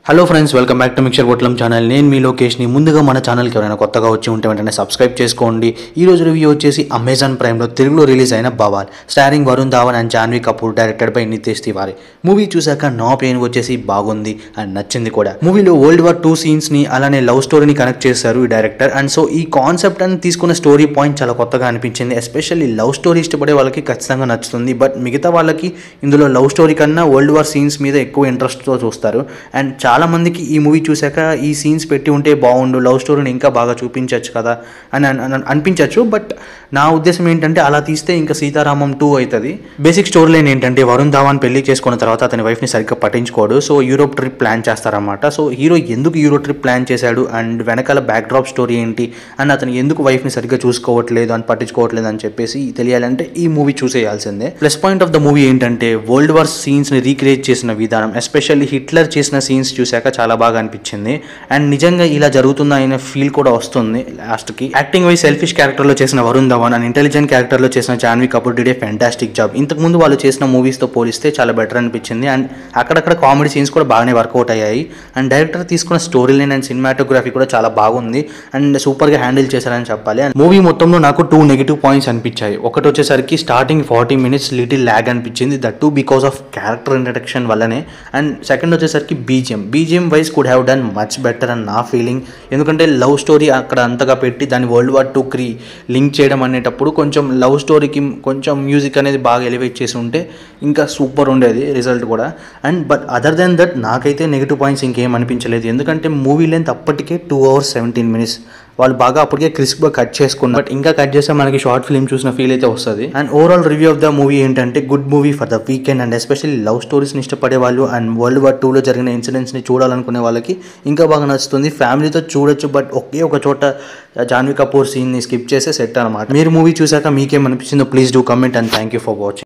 hello friends welcome back to mixture బొట్లం channel నేను మీ లోకేష్ని ముందుగా మన ఛానల్కి ఎవరైనా కొత్తగా వచ్చి ఉంటే వెంటనే సబ్స్క్రైబ్ చేసుకోండి ఈ రోజు రివ్యూ వచ్చేసి అమెజాన్ ప్రైమ్లో తెలుగులో రిలీజ్ అయిన Bawaal starring Varun Dhawan and Janhvi Kapoor directed by Nitesh Tiwari movie చూశాక నా పెయిన్ వచ్చేసి బాగుంది అండ్ నచ్చింది కూడా మూవీలో వరల్డ్ వార్ టూ సీన్స్ని అలానే లవ్ స్టోరీని కనెక్ట్ చేశారు ఈ డైరెక్టర్ అండ్ సో ఈ కాన్సెప్ట్ అని తీసుకున్న స్టోరీ పాయింట్ చాలా కొత్తగా అనిపించింది ఎస్పెషల్లీ లవ్ స్టోరీ ఇష్టపడే వాళ్ళకి ఖచ్చితంగా నచ్చుతుంది బట్ మిగతా వాళ్ళకి ఇందులో లవ్ స్టోరీ కన్నా వరల్డ్ వార్ సీన్స్ మీద ఎక్కువ ఇంట్రెస్ట్తో చూస్తారు అండ్ చాలా మందికి ఈ మూవీ చూశాక ఈ సీన్స్ పెట్టి ఉంటే బాగుండు లవ్ స్టోరీని ఇంకా బాగా చూపించవచ్చు కదా అని అన్- అన్- అనిపించవచ్చు బట్ నా ఉద్దేశం ఏంటంటే అలా తీస్తే ఇంకా సీతారామం టూ అవుతుంది బేసిక్ స్టోరీ లైన్ ఏంటంటే వరుణ్ ధావన్ పెళ్లి చేసుకున్న తర్వాత అతని వైఫ్ని సరిగ్గా పట్టించుకోడు సో యూరోప్ ట్రిప్ ప్లాన్ చేస్తారన్నమాట సో హీరో ఎందుకు యూరో ట్రిప్ ప్లాన్ చేశాడు అండ్ వెనకాల బ్యాక్ డ్రాప్ స్టోరీ ఏంటి అండ్ అతను ఎందుకు వైఫ్ని సరిగ్గా చూసుకోవట్లేదు అని పట్టించుకోవట్లేదు అని చెప్పేసి తెలియాలంటే ఈ మూవీ చూసేయాల్సిందే plus point of the movie ఏంటంటే వరల్డ్ వార్ సీన్స్ని రీక్రియేట్ చేసిన విధానం ఎస్పెషల్లీ హిట్లర్ చేసిన సీన్స్ చూశాక చాలా బాగా అనిపించింది అండ్ నిజంగా ఇలా జరుగుతుందా అనే ఫీల్ కూడా వస్తుంది లాస్ట్కి యాక్టింగ్ వైజ్ సెల్ఫిష్ క్యారెక్టర్లో చేసిన వరుణ్ ధవన్ అండ్ ఇంటెలిజెంట్ క్యారెక్టర్లో చేసిన Janhvi Kapoor did a fantastic job ఇంతకు ముందు వాళ్ళు చేసిన మూవీస్తో పోలిస్తే చాలా బెటర్ అనిపించింది అండ్ అక్కడక్కడ కామెడీ సీన్స్ కూడా బాగానే వర్కౌట్ అయ్యాయి అండ్ డైరెక్టర్ తీసుకున్న స్టోరీ లైన్ అండ్ సినిమాటోగ్రఫీ కూడా చాలా బాగుంది అండ్ సూపర్గా హ్యాండిల్ చేశారని చెప్పాలి అండ్ మూవీ మొత్తంలో నాకు టూ నెగిటివ్ పాయింట్స్ అనిపించాయి ఒకటి వచ్చేసరికి starting forty minutes little lag అనిపించింది that too because of character introduction వల్లనే అండ్ సెకండ్ వచ్చేసరికి BGM BGM wise could have done much better అని నా ఫీలింగ్ ఎందుకంటే లవ్ స్టోరీ అక్కడ అంతగా పెట్టి దాన్ని వరల్డ్ వార్ టూ క్రీ లింక్ చేయడం అనేటప్పుడు కొంచెం లవ్ స్టోరీకి కొంచెం మ్యూజిక్ అనేది బాగా ఎలివేట్ చేసి ఉంటే ఇంకా సూపర్ ఉండేది రిజల్ట్ కూడా and but other then that నాకైతే నెగిటివ్ పాయింట్స్ ఇంకేం అనిపించలేదు ఎందుకంటే మూవీ లెంత్ అప్పటికే టూ అవర్స్ సెవెంటీన్ మినిట్స్ వాళ్ళు బాగా అప్పటికే క్రిస్ప్గా కట్ చేసుకున్నారు బట్ ఇంకా కట్ చేస్తే మనకి షార్ట్ ఫిల్మ్ చూసిన ఫీల్ అయితే వస్తుంది and overall review of the movie ఏంటంటే good movie for the weekend and especially love స్టోరీస్ని ఇష్టపడే వాళ్ళు అండ్ వరల్డ్ వార్ టూలో జరిగిన ఇన్సిడెంట్స్ని చూడాలనుకునే వాళ్ళకి ఇంకా బాగా నచ్చుతుంది ఫ్యామిలీతో చూడొచ్చు బట్ ఒకే ఒక చోట జాన్వీ కపూర్ సీన్ని స్కిప్ చేసే సెట్ అనమాట మీరు మూవీ చూసాక మీకేమనిపించిందో please do comment and thank you for watching